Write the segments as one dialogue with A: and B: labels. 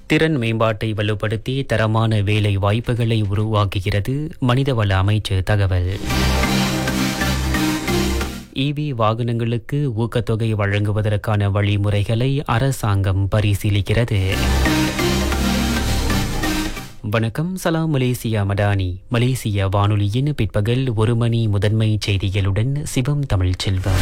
A: திறன் மேம்பாட்டை வலுப்படுத்தி தரமான வேலை வாய்ப்புகளை உருவாக்குகிறது மனிதவள அமைச்சு தகவல் இவி வாகனங்களுக்கு ஊக்கத்தொகை வழங்குவதற்கான வழிமுறைகளை அரசாங்கம் பரிசீலிக்கிறது வணக்கம் சலாம் மலேசியா மடானி மலேசிய வானொலியின் பிற்பகல் ஒரு மணி முதன்மை செய்திகளுடன் சிவம் தமிழ் செல்வம்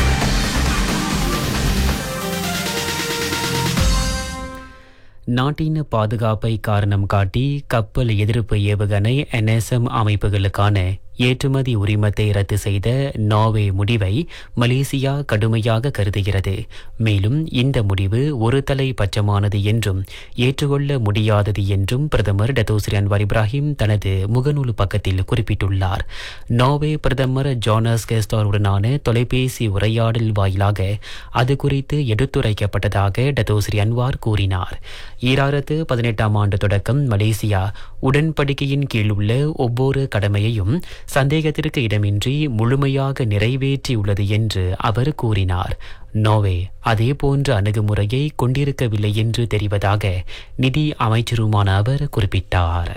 A: நாட்டின் பாதுகாப்பை காரணம் காட்டி கப்பல் எதிர்ப்பு ஏவுகணை என்எஸ்எம் அமைப்புகளுக்கான ஏற்றுமதி உரிமத்தை ரத்து செய்த நார்வே முடிவை மலேசியா கடுமையாக கருதுகிறது மேலும் இந்த முடிவு ஒரு தலை பட்சமானது என்றும் ஏற்றுக்கொள்ள முடியாதது என்றும் பிரதமர் டத்தோஸ்ரீ அன்வார் இப்ராஹிம் தனது முகநூல் பக்கத்தில் குறிப்பிட்டுள்ளார் நார்வே பிரதமர் ஜானஸ் கெஸ்டாருடனான தொலைபேசி உரையாடல் வாயிலாக அது குறித்து எடுத்துரைக்கப்பட்டதாக டத்தோஸ்ரீ அன்வார் கூறினார் ஈராயிரத்து பதினெட்டாம் ஆண்டு தொடக்கம் மலேசியா உடன்படிக்கையின் கீழ் உள்ள ஒவ்வொரு கடமையையும் சந்தேகத்திற்கு இடமின்றி முழுமையாக நிறைவேற்றியுள்ளது என்று அவர் கூறினார் நோவே அதே போன்ற அணுகுமுறையை கொண்டிருக்கவில்லை என்று தெரிவதாக நிதி அமைச்சருமான அவர் குறிப்பிட்டார்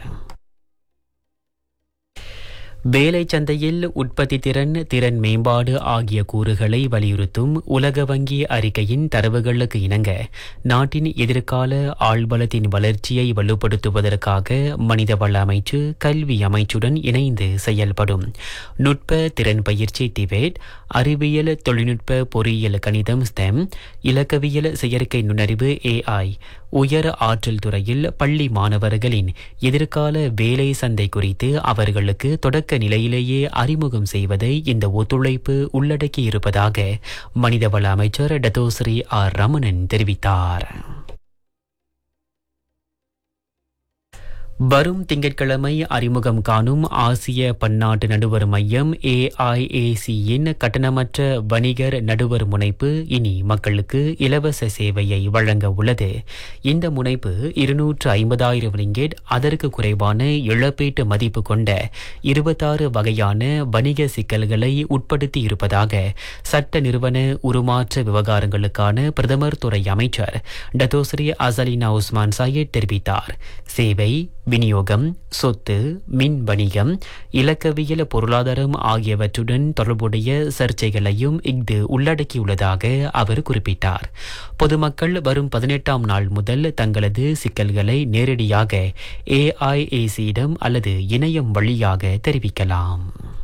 A: வேலை சந்தையில் உற்பத்தி திறன் திறன் மேம்பாடு ஆகிய கூறுகளை வலியுறுத்தும் உலக வங்கி அறிக்கையின் தரவுகளுக்கு இணங்க நாட்டின் எதிர்கால ஆழ்வளத்தின் வளர்ச்சியை வலுப்படுத்துவதற்காக மனிதவள அமைச்சு கல்வி அமைச்சுடன் இணைந்து செயல்படும் நுட்ப திறன் பயிற்சி டிபேட் அறிவியல் தொழில்நுட்ப பொறியியல் கணிதம் ஸ்டெம் இலக்கவியல் செயற்கை நுண்ணறிவு ஏஐ உயர் ஆற்றல் துறையில் பள்ளி மாணவர்களின் எதிர்கால வேலை சந்தை குறித்து அவர்களுக்கு தொடக்க நிலையிலேயே அறிமுகம் செய்வதை இந்த ஒத்துழைப்பு உள்ளடக்கியிருப்பதாக மனிதவள அமைச்சர் டத்தோஸ்ரீ ஆர் ரமணன் தெரிவித்தார் வரும் திங்கட்கிழமை அறிமுகம் காணும் ஆசிய பன்னாட்டு நடுவர் மையம் ஏஐஏசியின் கட்டணமற்ற வணிகர் நடுவர் முனைப்பு இனி மக்களுக்கு இலவச சேவையை வழங்க உள்ளது இந்த முனைப்பு இருநூற்று ஐம்பதாயிரம் ரிங்கெட் அதற்கு குறைவான இழப்பீட்டு மதிப்பு கொண்ட இருபத்தாறு வகையான வணிக சிக்கல்களை உட்படுத்தி இருப்பதாக சட்ட நிறுவன உருமாற்ற விவகாரங்களுக்கான பிரதமர் துறை அமைச்சர் டத்தோஸ்ரீ அசலினா உஸ்மான் சாயட் தெரிவித்தார் சேவை விநியோகம் சொத்து மின் வணிகம் இலக்கவியல் பொருளாதாரம் ஆகியவற்றுடன் தொடர்புடைய சர்ச்சைகளையும் இஃது உள்ளடக்கியுள்ளதாக அவர் குறிப்பிட்டார் பொதுமக்கள் வரும் பதினெட்டாம் நாள் முதல் தங்களது சிக்கல்களை நேரடியாக ஏஐஏசியிடம் அல்லது இணையம் வழியாக தெரிவிக்கலாம்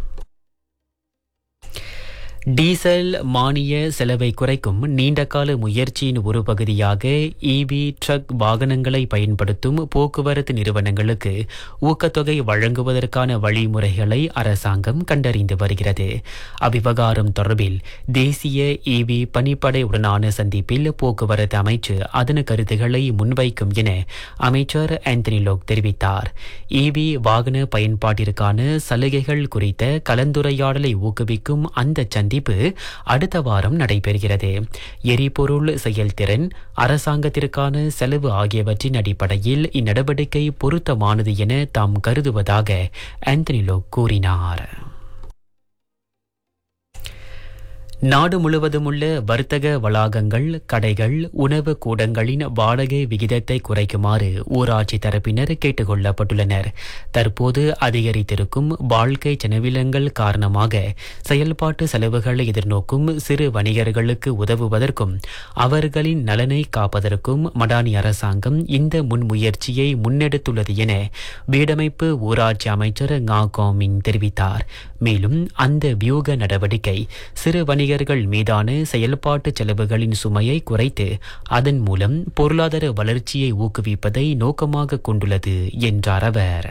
A: டீசல் மானிய செலவை குறைக்கும் நீண்டகால முயற்சியின் ஒரு பகுதியாக இவி ட்ரக் வாகனங்களை பயன்படுத்தும் போக்குவரத்து நிறுவனங்களுக்கு ஊக்கத்தொகை வழங்குவதற்கான வழிமுறைகளை அரசாங்கம் கண்டறிந்து வருகிறது அவ்விவகாரம் தொடர்பில் தேசிய இவி பணிப்படை உடனான சந்திப்பில் போக்குவரத்து அமைச்சு அதன் கருத்துக்களை முன்வைக்கும் என அமைச்சர் ஆந்தனி லோக் தெரிவித்தார் இவி வாகன பயன்பாட்டிற்கான சலுகைகள் குறித்த கலந்துரையாடலை ஊக்குவிக்கும் அந்த சந்தி சந்திப்பு அடுத்த வாரம் நடைபெறுகிறது எரிபொருள் செயல்திறன் அரசாங்கத்திற்கான செலவு ஆகியவற்றின் அடிப்படையில் இந்நடவடிக்கை பொருத்தமானது என தாம் கருதுவதாக ஆந்தனிலோ கூறினார் நாடு முழுவதும் உள்ள வர்த்தக வளாகங்கள் கடைகள் உணவு கூடங்களின் வாடகை விகிதத்தை குறைக்குமாறு ஊராட்சி தரப்பினர் கேட்டுக் கொள்ளப்பட்டுள்ளனர் தற்போது அதிகரித்திருக்கும் வாழ்க்கை செலவினங்கள் காரணமாக செயல்பாட்டு செலவுகளை எதிர்நோக்கும் சிறு வணிகர்களுக்கு உதவுவதற்கும் அவர்களின் நலனை காப்பதற்கும் மடானி அரசாங்கம் இந்த முன்முயற்சியை முன்னெடுத்துள்ளது என வீடமைப்பு ஊராட்சி அமைச்சர் ngா கோமிங் தெரிவித்தார் மேலும் அந்த வியூக நடவடிக்கை சிறு வணிக வணிகர்கள் மீதான செயல்பாட்டு செலவுகளின் சுமையை குறைத்து அதன் மூலம் பொருளாதார வளர்ச்சியை ஊக்குவிப்பதை நோக்கமாக கொண்டுள்ளது என்றார் அவர்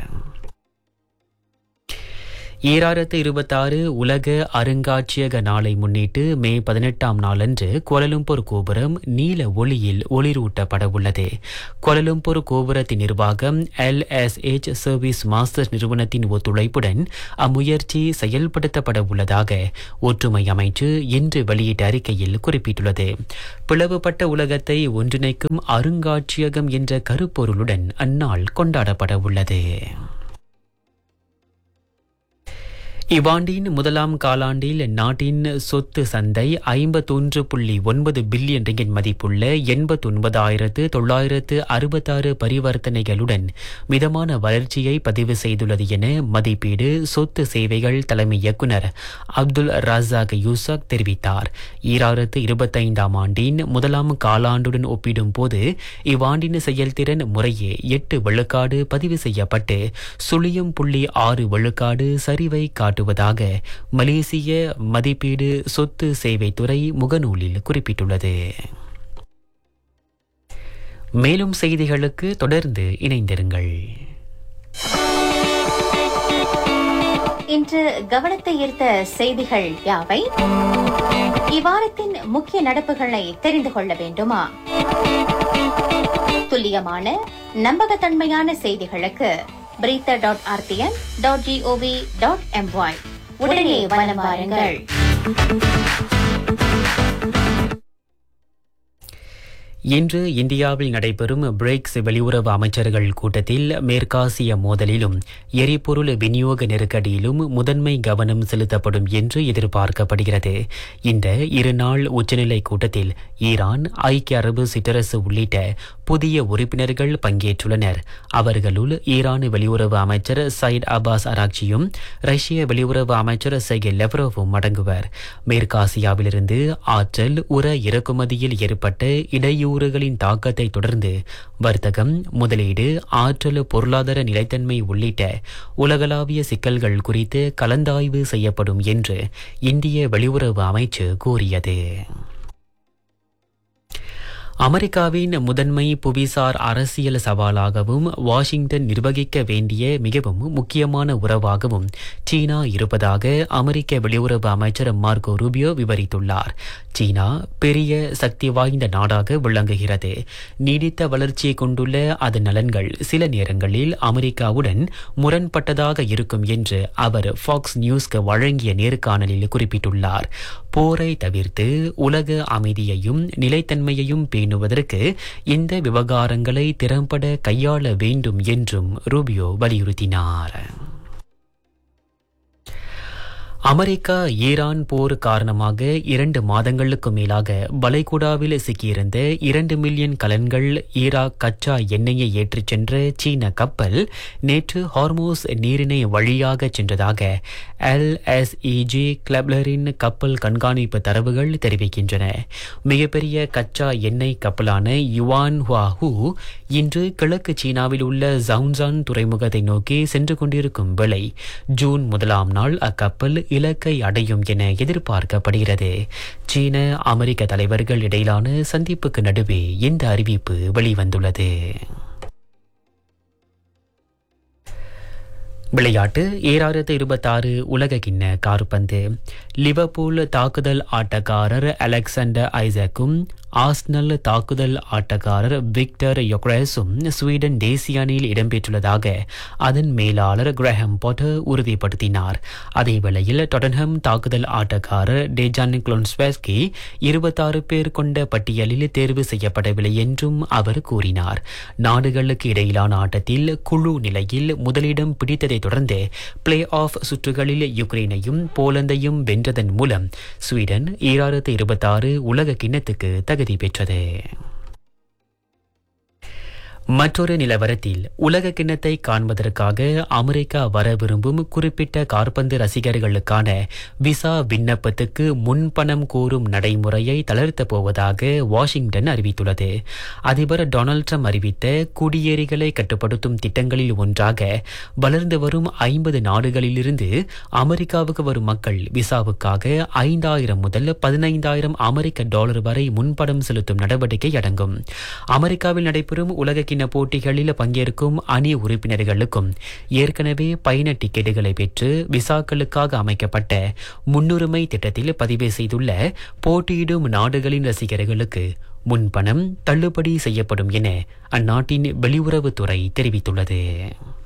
A: ஈராயிரத்து இருபத்தாறு உலக அருங்காட்சியக நாளை முன்னிட்டு மே பதினெட்டாம் நாளன்று கோலலும்பூர் கோபுரம் நீல ஒளியில் ஒளிரூட்டப்பட உள்ளது கோலலும்பூர் கோபுரத்தின் நிர்வாகம் எல்எஸ்எச் சர்வீஸ் மாஸ்டர்ஸ் நிறுவனத்தின் ஒத்துழைப்புடன் அம்முயற்சி செயல்படுத்தப்பட உள்ளதாக ஒற்றுமை அமைச்சு இன்று வெளியிட்ட அறிக்கையில் குறிப்பிட்டுள்ளது பிளவுபட்ட உலகத்தை ஒன்றிணைக்கும் அருங்காட்சியகம் என்ற கருப்பொருளுடன் அந்நாள் கொண்டாடப்பட உள்ளது இவ்வாண்டின் முதலாம் காலாண்டில் நாட்டின் சொத்து சந்தை ஐம்பத்தொன்று புள்ளி ஒன்பது பில்லியன் ரிங்கிட் மதிப்புள்ள எண்பத்தொன்பதாயிரத்து தொள்ளாயிரத்து அறுபத்தாறு பரிவர்த்தனைகளுடன் மிதமான வளர்ச்சியை பதிவு செய்துள்ளது என மதிப்பீடு சொத்து சேவைகள் தலைமை இயக்குநர் அப்துல் ரசாக் யூசக் தெரிவித்தார் ஈராயிரத்து இருபத்தைந்தாம் ஆண்டின் முதலாம் காலாண்டுடன் ஒப்பிடும்போது இவ்வாண்டின் செயல்திறன் முறையே எட்டு விழுக்காடு பதிவு செய்யப்பட்டு சுழியம் புள்ளி ஆறு விழுக்காடு சரிவை காட்டுவதாக மலேசிய மதிப்பீடு சொத்து சேவைத்துறை முகநூலில் குறிப்பிட்டுள்ளது மேலும் செய்திகளுக்கு தொடர்ந்து இணைந்திருங்கள்
B: இன்று கவனத்தை ஈர்த்த செய்திகள் யாவை இவ்வாரத்தின் முக்கிய நடப்புகளை தெரிந்து கொள்ள வேண்டுமா துல்லியமான நம்பகத்தன்மையான செய்திகளுக்கு பிரீத்த dot RTN dot gov dot my உடனே வலம் வாருங்கள்
A: இன்று இந்தியாவில் நடைபெறும் பிரிக்ஸ் வெளியுறவு அமைச்சர்கள் கூட்டத்தில் மேற்காசிய மோதலிலும் எரிபொருள் விநியோக நெருக்கடியிலும் முதன்மை கவனம் செலுத்தப்படும் என்று எதிர்பார்க்கப்படுகிறது இந்த இருநாள் உச்சநிலை கூட்டத்தில் ஈரான் ஐக்கிய அரபு சிற்றரசு உள்ளிட்ட புதிய உறுப்பினர்கள் பங்கேற்றுள்ளனர் அவர்களுள் ஈரான் வெளியுறவு அமைச்சர் சயிட் அப்பாஸ் அராக்சியும் ரஷ்ய வெளியுறவு அமைச்சர் செகி லெவ்ரோவும் அடங்குவர் மேற்காசியாவிலிருந்து ஆற்றல் உர இறக்குமதியில் ஏற்பட்ட இடையூறுகளின் தாக்கத்தை தொடர்ந்து வர்த்தகம் முதலீடு ஆற்றல் பொருளாதார நிலைத்தன்மை உள்ளிட்ட உலகளாவிய சிக்கல்கள் குறித்து கலந்தாய்வு செய்யப்படும் என்று இந்திய வெளியுறவு அமைச்சு கூறியது அமெரிக்காவின் முதன்மை புவிசார் அரசியல் சவாலாகவும் வாஷிங்டன் நிர்வகிக்க வேண்டிய மிகவும் முக்கியமான உறவாகவும் சீனா இருப்பதாக அமெரிக்க வெளியுறவு அமைச்சர் மார்கோ ரூபியோ விவரித்துள்ளார் சீனா பெரிய சக்தி வாய்ந்த நாடாக விளங்குகிறது நீடித்த வளர்ச்சியை கொண்டுள்ள அதன் நலன்கள் சில நேரங்களில் அமெரிக்காவுடன் முரண்பட்டதாக இருக்கும் என்று அவர் ஃபாக்ஸ் நியூஸ்க்கு வழங்கிய நேர்காணலில் குறிப்பிட்டுள்ளார் போரை தவிர்த்து உலக அமைதியையும் நிலைத்தன்மையையும் பேணுவதற்கு இந்த விவகாரங்களை திறம்பட கையாள வேண்டும் என்றும் ரூபியோ வலியுறுத்தினார் அமெரிக்கா ஈரான் போர் காரணமாக இரண்டு மாதங்களுக்கு மேலாக பலைகுடாவில் சிக்கியிருந்த இரண்டு மில்லியன் கலன்கள் ஈராக் கச்சா எண்ணெயை ஏற்றிச் சென்ற சீன கப்பல் நேற்று ஹார்மோஸ் நீரிணை வழியாக சென்றதாக எல்எஸ்இஜி கிளப்லரின் கப்பல் கண்காணிப்பு தரவுகள் தெரிவிக்கின்றன மிகப்பெரிய கச்சா எண்ணெய் கப்பலான யுவான் ஹுவாஹூ இன்று கிழக்கு சீனாவில் உள்ள ஜவுன்சான் துறைமுகத்தை நோக்கி சென்று கொண்டிருக்கும் வேளை ஜூன் முதலாம் நாள் அக்கப்பல் இலக்கை அடையும் என எதிர்பார்க்கப்படுகிறது சீன அமெரிக்க தலைவர்கள் இடையிலான சந்திப்புக்கு நடுவே இந்த அறிவிப்பு வெளிவந்துள்ளது விளையாட்டு ஏழாயிரத்து இருபத்தாறு உலக கிண்ண கார்பந்து லிவர்பூல் தாக்குதல் ஆட்டக்காரர் அலெக்சாண்டர் ஐசக்கும் ஆஸ்னல் தாக்குதல் ஆட்டக்காரர் விக்டர் யொக்ரேஸும் ஸ்வீடன் தேசிய அணியில் இடம்பெற்றுள்ளதாக அதன் மேலாளர் கிரஹம் பாட்டர் உறுதிப்படுத்தினார் அதேவேளையில் டொட்டன்ஹம் தாக்குதல் ஆட்டக்காரர் டேஜான் குளோன்ஸ்வெஸ்கி இருபத்தாறு பேர் கொண்ட பட்டியலில் தேர்வு செய்யப்படவில்லை என்றும் அவர் கூறினார் நாடுகளுக்கு இடையிலான ஆட்டத்தில் குழு நிலையில் முதலிடம் பிடித்ததை தொடர்ந்து பிளே ஆஃப் சுற்றுகளில் யுக்ரைனையும் போலந்தையும் வென்றதன் மூலம் ஸ்வீடன் ஈராயிரத்து இருபத்தாறு உலக கிண்ணத்துக்கு தகுதி பெற்றது மற்றொரு நிலவரத்தில் உலக கிண்ணத்தை காண்பதற்காக அமெரிக்கா வர விரும்பும் குறிப்பிட்ட கார்பந்து ரசிகர்களுக்கான விசா விண்ணப்பத்துக்கு முன்பணம் கோரும் நடைமுறையை தளர்த்தப் போவதாக வாஷிங்டன் அறிவித்துள்ளது அதிபர் டொனால்ட் ட்ரம்ப் அறிவித்த குடியேறிகளை கட்டுப்படுத்தும் திட்டங்களில் ஒன்றாக வளர்ந்து வரும் ஐம்பது நாடுகளிலிருந்து அமெரிக்காவுக்கு வரும் மக்கள் விசாவுக்காக ஐந்தாயிரம் முதல் பதினைந்தாயிரம் அமெரிக்க டாலர் வரை முன்பணம் செலுத்தும் நடவடிக்கை அடங்கும் அமெரிக்காவில் நடைபெறும் உலக கிண்ண போட்டிகளில் பங்கேற்கும் அணி உறுப்பினர்களுக்கும் ஏற்கனவே பயண டிக்கெட்டுகளை பெற்று விசாக்களுக்காக அமைக்கப்பட்ட முன்னுரிமை திட்டத்தில் பதிவு செய்துள்ள போட்டியிடும் நாடுகளின் ரசிகர்களுக்கு முன்பணம் தள்ளுபடி செய்யப்படும் என அந்நாட்டின் வெளியுறவுத்துறை தெரிவித்துள்ளது